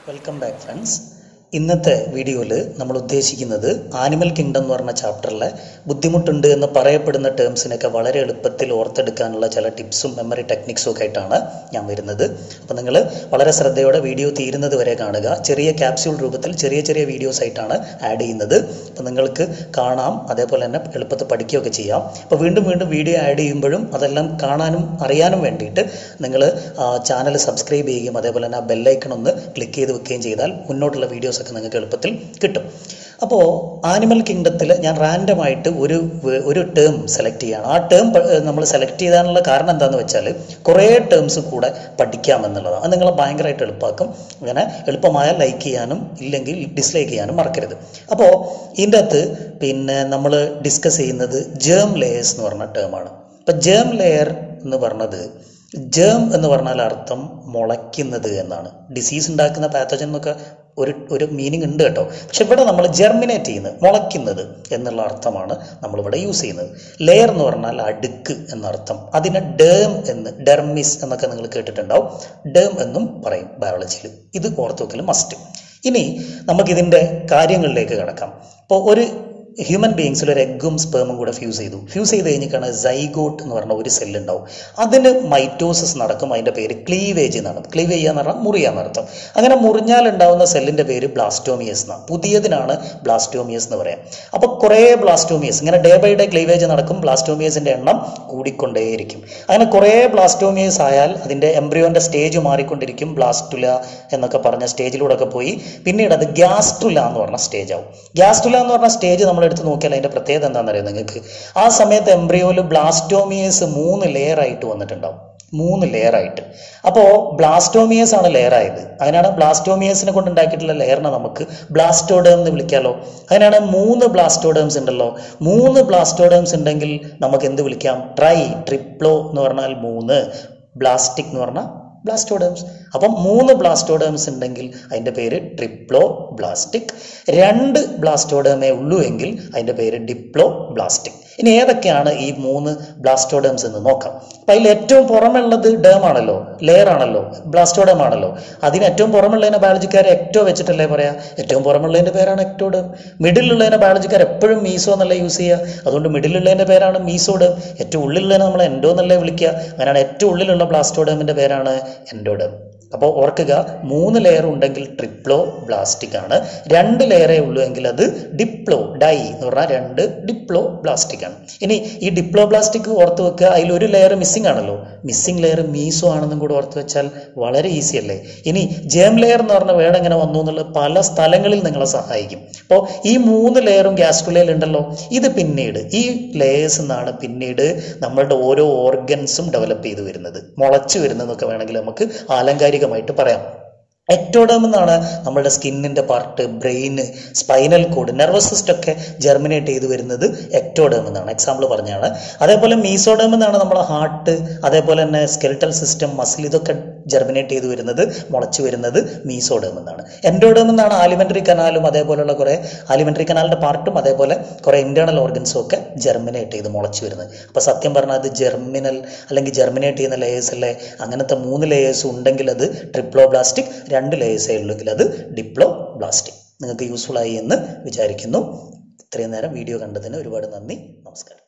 welcome back friends ഇന്നത്തെ വീഡിയോയിൽ നമ്മൾ ഉദ്ദേശിക്കുന്നത് ആനിമൽ കിങ്ഡം എന്ന് പറഞ്ഞ ചാപ്റ്ററിലെ ബുദ്ധിമുട്ടുണ്ട് എന്ന് പറയപ്പെടുന്ന ടേംസിനൊക്കെ വളരെ എളുപ്പത്തിൽ ഓർത്തെടുക്കാനുള്ള ചില ടിപ്സും മെമ്മറി ടെക്നിക്സും ഒക്കെ ആയിട്ടാണ് ഞാൻ വരുന്നത് അപ്പോൾ നിങ്ങൾ വളരെ ശ്രദ്ധയോടെ വീഡിയോ തീരുന്നത് വരെ കാണുക ചെറിയ ക്യാപ്സ്യൂൾ രൂപത്തിൽ ചെറിയ ചെറിയ വീഡിയോസ് ആയിട്ടാണ് ആഡ് ചെയ്യുന്നത് അപ്പോൾ നിങ്ങൾക്ക് കാണാം അതേപോലെ തന്നെ എളുപ്പത്തിൽ പഠിക്കുകയൊക്കെ ചെയ്യാം അപ്പോൾ വീണ്ടും വീണ്ടും വീഡിയോ ആഡ് ചെയ്യുമ്പോഴും അതെല്ലാം കാണാനും അറിയാനും വേണ്ടിയിട്ട് നിങ്ങൾ ചാനൽ സബ്സ്ക്രൈബ് ചെയ്യുകയും അതേപോലെ തന്നെ ആ ബെല്ലൈക്കൺ ഒന്ന് ക്ലിക്ക് ചെയ്ത് വെക്കുകയും ചെയ്താൽ മുന്നോട്ടുള്ള വീഡിയോസ് ഒക്കെ നിങ്ങൾക്ക് എളുപ്പത്തിൽ കിട്ടും അപ്പോൾ ആനിമൽ കിങ്ഡത്തിൽ ഞാൻ റാൻഡമായിട്ട് ഒരു വ- ഒരു ടേം സെലക്ട് ചെയ്യാണ് ആ ടേം നമ്മൾ സെലക്ട് ചെയ്താനുള്ള കാരണം എന്താണെന്ന് വെച്ചാൽ കുറേ ടേംസ് കൂടെ പഠിക്കാമെന്നുള്ളതാണ് അത് നിങ്ങളെ ഭയങ്കരമായിട്ട് എളുപ്പമാക്കും അങ്ങനെ എളുപ്പമായാൽ ലൈക്ക് ചെയ്യാനും ഇല്ലെങ്കിൽ ഡിസ്ലൈക്ക് ചെയ്യാനും മറക്കരുത് അപ്പോൾ ഇതിൻ്റെ അകത്ത് പിന്നെ നമ്മൾ ഡിസ്കസ് ചെയ്യുന്നത് ജേം ലെയേഴ്സ് എന്ന് പറഞ്ഞ ടേമാണ് ഇപ്പം ജേം ലെയർ എന്ന് പറഞ്ഞത് ജേം എന്ന് പറഞ്ഞാൽ അർത്ഥം മുളയ്ക്കുന്നത് എന്നാണ് ഡിസീസ് ഉണ്ടാക്കുന്ന പാത്തജൻ എന്നൊക്കെ ഒരു ഒരു മീനിങ് ഉണ്ട് കേട്ടോ പക്ഷെ ഇവിടെ നമ്മൾ ജെർമിനേറ്റ് ചെയ്യുന്നത് മുളയ്ക്കുന്നത് എന്നുള്ള അർത്ഥമാണ് നമ്മളിവിടെ യൂസ് ചെയ്യുന്നത് ലെയർ എന്ന് പറഞ്ഞാൽ അടുക്ക് എന്നർത്ഥം അതിനെ ഡേം എന്ന് ഡെർമിസ് എന്നൊക്കെ നിങ്ങൾ കേട്ടിട്ടുണ്ടാവും ഡേം എന്നും പറയും ബയോളജിയിൽ ഇത് ഓർത്ത് വെക്കൽ മസ്റ്റ് ഇനി നമുക്കിതിൻ്റെ കാര്യങ്ങളിലേക്ക് കിടക്കാം ഇപ്പോൾ ഒരു ഹ്യൂമൻ ബീങ്സിൽ ഒരു എഗ്ഗും സ്പേമും കൂടെ ഫ്യൂസ് ചെയ്തു ഫ്യൂസ് ചെയ്ത് കഴിഞ്ഞിട്ടാണ് സൈഗോട്ട് എന്ന് പറഞ്ഞ ഒരു സെല്ല് ഉണ്ടാവും അതിന് മൈറ്റോസിസ് നടക്കും അതിൻ്റെ പേര് ക്ലീവേജ് എന്നാണ് ക്ലീവേജ് ചെയ്യാന്ന് പറഞ്ഞാൽ മുറിയാന്ന് അർത്ഥം അങ്ങനെ മുറിഞ്ഞാൽ ഉണ്ടാവുന്ന സെല്ലിൻ്റെ പേര് ബ്ലാസ്റ്റോമിയസ് എന്നാണ് പുതിയതിനാണ് ബ്ലാസ്റ്റോമിയസ് എന്ന് പറയാം അപ്പോൾ കുറേ ബ്ലാസ്റ്റോമിയസ് ഇങ്ങനെ ഡേ ബൈ ഡേ ക്ലീവേജ് നടക്കും ബ്ലാസ്റ്റോമിയസിൻ്റെ എണ്ണം കൂടിക്കൊണ്ടേയിരിക്കും അങ്ങനെ കുറേ ബ്ലാസ്റ്റോമിയസ് ആയാൽ അതിൻ്റെ എംബ്രിയോൻ്റെ സ്റ്റേജ് മാറിക്കൊണ്ടിരിക്കും ബ്ലാസ്റ്റുല എന്നൊക്കെ പറഞ്ഞ സ്റ്റേജിലൂടെ ഒക്കെ പോയി പിന്നീട് അത് ഗ്യാസ്റ്റുല എന്ന് പറഞ്ഞ സ്റ്റേജ് ആവും ഗ്യാസ്റ്റുല എന്ന് പറഞ്ഞ സ്റ്റേജ് നമ്മൾ എടുത്ത് നോക്കിയാൽ അതിൻ്റെ പ്രത്യേകത എന്താണെന്നറിയാം നിങ്ങൾക്ക് ആ സമയത്ത് എംബ്രിയോയിൽ ബ്ലാസ്റ്റോമിയസ് മൂന്ന് ലെയർ ആയിട്ട് വന്നിട്ടുണ്ടാവും മൂന്ന് ലെയർ ആയിട്ട് അപ്പോൾ ബ്ലാസ്റ്റോമിയസ് ആണ് ലെയർ ആയത് അങ്ങനെയാണ് ബ്ലാസ്റ്റോമിയസിനെ കൊണ്ട് ഉണ്ടാക്കിയിട്ടുള്ള ലെയറിനെ നമുക്ക് ബ്ലാസ്റ്റോഡേം എന്ന് വിളിക്കാമല്ലോ അങ്ങനെയാണ് മൂന്ന് ബ്ലാസ്റ്റോഡേംസ് ഉണ്ടല്ലോ മൂന്ന് ബ്ലാസ്റ്റോഡേംസ് ഉണ്ടെങ്കിൽ നമുക്ക് എന്ത് വിളിക്കാം ട്രൈ ട്രിപ്ലോ എന്ന് പറഞ്ഞാൽ മൂന്ന് ബ്ലാസ്റ്റിക് എന്ന് പറഞ്ഞാൽ ബ്ലാസ്റ്റോഡേംസ് അപ്പം മൂന്ന് ബ്ലാസ്റ്റോഡേംസ് ഉണ്ടെങ്കിൽ അതിൻ്റെ പേര് ട്രിപ്ലോ ബ്ലാസ്റ്റിക് രണ്ട് ബ്ലാസ്റ്റോഡേമേ ഉള്ളൂ എങ്കിൽ അതിൻ്റെ പേര് ഡിപ്ലോ ബ്ലാസ്റ്റിക് ഇനി ഏതൊക്കെയാണ് ഈ മൂന്ന് ബ്ലാസ്റ്റോഡേംസ് എന്ന് നോക്കാം അപ്പം അതിൽ ഏറ്റവും പുറമുള്ളത് ഡേം ആണല്ലോ ലെയർ ആണല്ലോ ബ്ലാസ്റ്റോഡേം ആണല്ലോ അതിന് ഏറ്റവും പുറമുള്ളതിനെ ബയോളജിക്കാർ എക്ടോ വെച്ചിട്ടല്ലേ പറയാ ഏറ്റവും പുറമുള്ളതിൻ്റെ പേരാണ് എക്ടോഡേം മിഡിലുള്ളതിനെ ബയോളജിക്കാർ എപ്പോഴും മീസോ എന്നല്ലേ യൂസ് ചെയ്യുക അതുകൊണ്ട് മിഡിലുള്ളതിൻ്റെ പേരാണ് മീസോഡേം ഏറ്റവും ഉള്ളിലുള്ളതിനെ നമ്മൾ എൻഡോ എന്നല്ലേ വിളിക്കുക അങ്ങനെയാണ് ഏറ്റവും ഉള്ളിലുള്ള ബ്ലാസ്റ്റോഡേമിൻ്റെ പേരാണ് എൻഡോഡേം അപ്പോൾ ഓർക്കുക മൂന്ന് ലെയർ ഉണ്ടെങ്കിൽ ട്രിപ്ലോ ബ്ലാസ്റ്റിക് ആണ് രണ്ട് ലെയറേ ഉള്ളൂ എങ്കിൽ അത് ഡിപ്ലോ ഡൈ എന്ന് പറഞ്ഞാൽ രണ്ട് ഡിപ്ലോ ബ്ലാസ്റ്റിക് ആണ് ഇനി ഈ ഡിപ്ലോ ബ്ലാസ്റ്റിക് ഓർത്ത് വെക്കുക അതിൽ ഒരു ലെയർ മിസ്സിംഗ് ആണല്ലോ മിസ്സിംഗ് ലെയർ മീസോ ആണെന്നും കൂടെ ഓർത്ത് വെച്ചാൽ വളരെ ഈസി അല്ലേ ഇനി ജേം ലെയർ എന്ന് പറഞ്ഞ വേർഡ് എങ്ങനെ വന്നു എന്നുള്ളത് പല സ്ഥലങ്ങളിൽ നിങ്ങളെ സഹായിക്കും അപ്പോൾ ഈ മൂന്ന് ലെയറും ഗ്യാസ്ട്രുലയിൽ ഉണ്ടല്ലോ ഇത് പിന്നീട് ഈ ലെയേഴ്സ് എന്നാണ് പിന്നീട് നമ്മളുടെ ഓരോ ഓർഗൻസും ഡെവലപ്പ് ചെയ്ത് വരുന്നത് മുളച്ചു വരുന്നതെന്നൊക്കെ വേണമെങ്കിൽ നമുക്ക് ആലങ്കാരികമായിട്ട് പറയാം എക്ടോഡേം എന്നാണ് നമ്മുടെ സ്കിന്നിൻ്റെ part brain spinal cord nervous system ഒക്കെ ജെർമിനേറ്റ് ചെയ്ത് വരുന്നത് എക്ടോഡേം എന്നാണ് എക്സാമ്പിൾ പറഞ്ഞാണ് അതേപോലെ മീസോഡേം എന്നാണ് നമ്മുടെ ഹാർട്ട് അതേപോലെ തന്നെ സ്കെൽട്ടൽ സിസ്റ്റം മസിൽ ഇതൊക്കെ ജെർമിനേറ്റ് ചെയ്ത് വരുന്നത് മുളച്ചു വരുന്നത് മീസോഡേം എന്നാണ് എൻഡോഡേം എന്നാണ് ആലിമെന്ററി കനാലും അതേപോലെയുള്ള കുറേ ആലിമെന്ററി കനാലിൻ്റെ പാർട്ടും അതേപോലെ കുറേ ഇന്റേണൽ ഓർഗൻസും ഒക്കെ ജെർമിനേറ്റ് ചെയ്ത് മുളച്ചു വരുന്നത് അപ്പോൾ സത്യം പറഞ്ഞാൽ അത് ജെർമിനൽ അല്ലെങ്കിൽ ജെർമിനേറ്റ് ചെയ്യുന്ന ലേയേഴ്സ് അല്ലേ അങ്ങനത്തെ മൂന്ന് ലേയേഴ്സ് ഉണ്ടെങ്കിൽ അത് ട്രിപ്ലോബ്ലാസ്റ്റിക് രണ്ട് ലേയേഴ്സേ ഉള്ളെങ്കിൽ അത് ഡിപ്ലോ ബ്ലാസ്റ്റിക് നിങ്ങൾക്ക് യൂസ്ഫുൾ ആയി എന്ന് വിചാരിക്കുന്നു ഇത്രയും നേരം വീഡിയോ കണ്ടതിന് ഒരുപാട് നന്ദി നമസ്കാരം